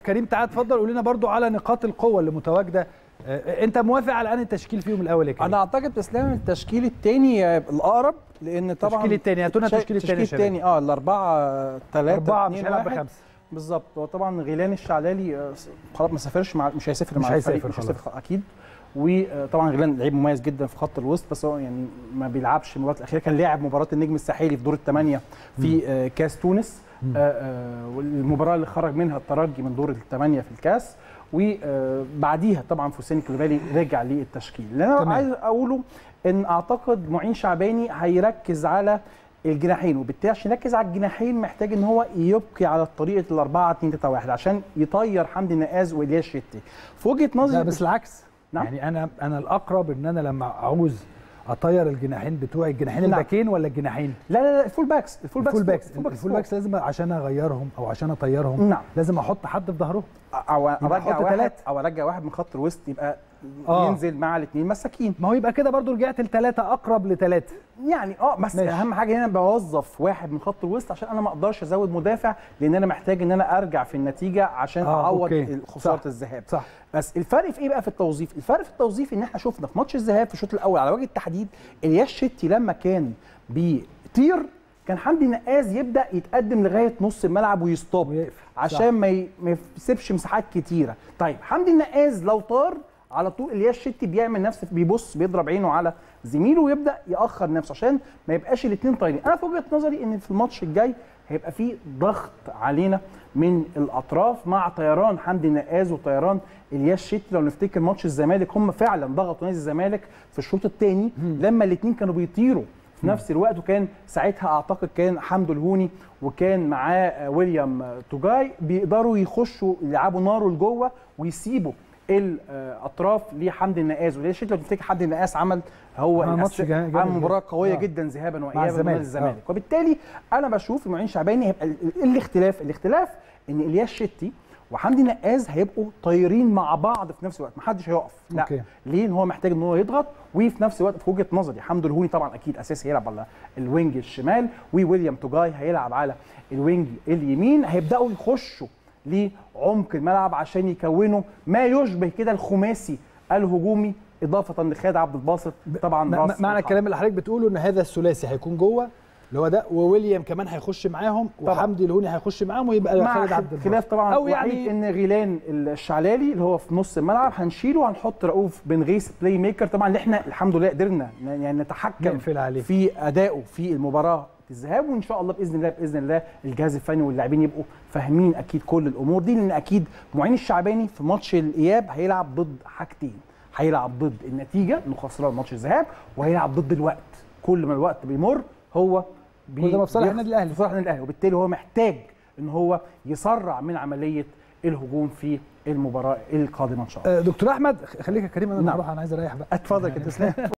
كريم تعالى اتفضل قول لنا برضو على نقاط القوه اللي متواجده آه، انت موافق على ان التشكيل فيهم الاول يا كريم انا اعتقد اسلام التشكيل الثاني الاقرب لان طبعا التشكيل التاني، هاتوا لنا شا- التشكيل التاني يا التشكيل شباب. الثاني اه الاربعه ثلاثه اربعه مش هيلعب بخمسه بالظبط هو طبعا غيلان الشعلالي آه، خلاص ما سافرش مع مش هيسافر مش مع الفريق، هيسافر مش خلاص. هيسافر اكيد وطبعا غيلان لعيب مميز جدا في خط الوسط بس هو يعني ما بيلعبش المباريات الاخيره كان لاعب مباراه النجم الساحلي في دور الثمانيه في آه، كاس تونس مم. آه، آه، والمباراه اللي خرج منها الترجي من دور الثمانيه في الكاس وبعديها طبعا فوسين كلوبالي رجع للتشكيل اللي انا تمام. عايز اقوله ان اعتقد معين شعباني هيركز على الجناحين وبالتالي عشان يركز على الجناحين محتاج ان هو يبقي على طريقه الاربعه 2 3 1 عشان يطير حمدي النقاز والياس شتي في وجهه لا نظري بس العكس نعم. يعني انا انا الاقرب ان انا لما اعوز اطير الجناحين بتوعي الجناحين نعم. الباكين ولا الجناحين لا لا لا الفول باكس الفول باكس الفول باكس الفول باكس الفول باكس لازم عشان اغيرهم او عشان اطيرهم نعم لازم احط حد في ظهرهم او يبقى ارجع أحط واحد تلاتة. او ارجع واحد من خط الوسط يبقى آه. ينزل مع الاثنين مساكين ما هو يبقى كده برضو رجعت لثلاثه اقرب لثلاثه يعني اه بس ماشي. اهم حاجه هنا بوظف واحد من خط الوسط عشان انا ما اقدرش ازود مدافع لان انا محتاج ان انا ارجع في النتيجه عشان آه، اعوض أوكي. خساره صح. الذهاب صح بس الفرق في ايه بقى في التوظيف؟ الفرق في التوظيف ان احنا شفنا في ماتش الذهاب في الشوط الاول على وجه التحديد الياس شتي لما كان بيطير كان حمدي نقاز يبدا يتقدم لغايه نص الملعب ويستوب ويقفل. عشان ما ي- ما يسيبش مساحات كتيره طيب حمدي النقاز لو طار على طول الياس شتي بيعمل نفس بيبص بيضرب عينه على زميله ويبدا ياخر نفسه عشان ما يبقاش الاثنين طايرين انا في وجهه نظري ان في الماتش الجاي هيبقى في ضغط علينا من الاطراف مع طيران حمدي النقاز وطيران الياس شتي لو نفتكر ماتش الزمالك هم فعلا ضغطوا نادي الزمالك في الشوط الثاني لما الاثنين كانوا بيطيروا في نفس الوقت وكان ساعتها اعتقد كان حمدو الهوني وكان معاه آه، ويليام آه، توجاي بيقدروا يخشوا يلعبوا نارو لجوه ويسيبوا الاطراف لحمدي النقاز وليه شيت لو تفتكر حمدي النقاس عمل هو عمل ماتش الأس- جامد عمل جدا. مباراه قويه آه. جدا ذهابا وايابا مع الزمالك. الزمالك وبالتالي انا بشوف المعين شعباني هيبقى ال- ال- الاختلاف الاختلاف ان الياس شتي وحمدي نقاز هيبقوا طايرين مع بعض في نفس الوقت محدش هيقف لا أوكي. ليه ان هو محتاج ان هو يضغط وفي نفس الوقت في وجهه نظري حمدو الهوني طبعا اكيد اساسي هيلعب على الوينج الشمال وويليام توجاي هيلعب على الوينج اليمين هيبداوا يخشوا لعمق الملعب عشان يكونوا ما يشبه كده الخماسي الهجومي اضافه لخالد عبد الباسط طبعا م- م- راس معنى الحرب. الكلام اللي حضرتك بتقوله ان هذا الثلاثي هيكون جوه اللي هو ده وويليام كمان هيخش معاهم طبعاً. وحمدي الهوني هيخش معاهم ويبقى مع خالد عبد الباسط خلاف طبعا او أو يعني ان غيلان الشعلالي اللي هو في نص الملعب هنشيله وهنحط رؤوف بن غيث بلاي ميكر طبعا اللي احنا الحمد لله قدرنا ن- يعني نتحكم نقفل عليه. في ادائه في المباراه الذهاب وان شاء الله باذن الله باذن الله الجهاز الفني واللاعبين يبقوا فاهمين اكيد كل الامور دي لان اكيد معين الشعباني في ماتش الاياب هيلعب ضد حاجتين هيلعب ضد النتيجه انه خسران ماتش الذهاب وهيلعب ضد الوقت كل ما الوقت بيمر هو بي- وده في صالح بيخ- النادي الأهلي. في صالح النادي الاهلي وبالتالي هو محتاج ان هو يسرع من عمليه الهجوم في المباراه القادمه ان شاء الله آه، دكتور احمد خليك يا كريم انا نعم. هروح انا عايز اريح بقى اتفضل يا كابتن اسلام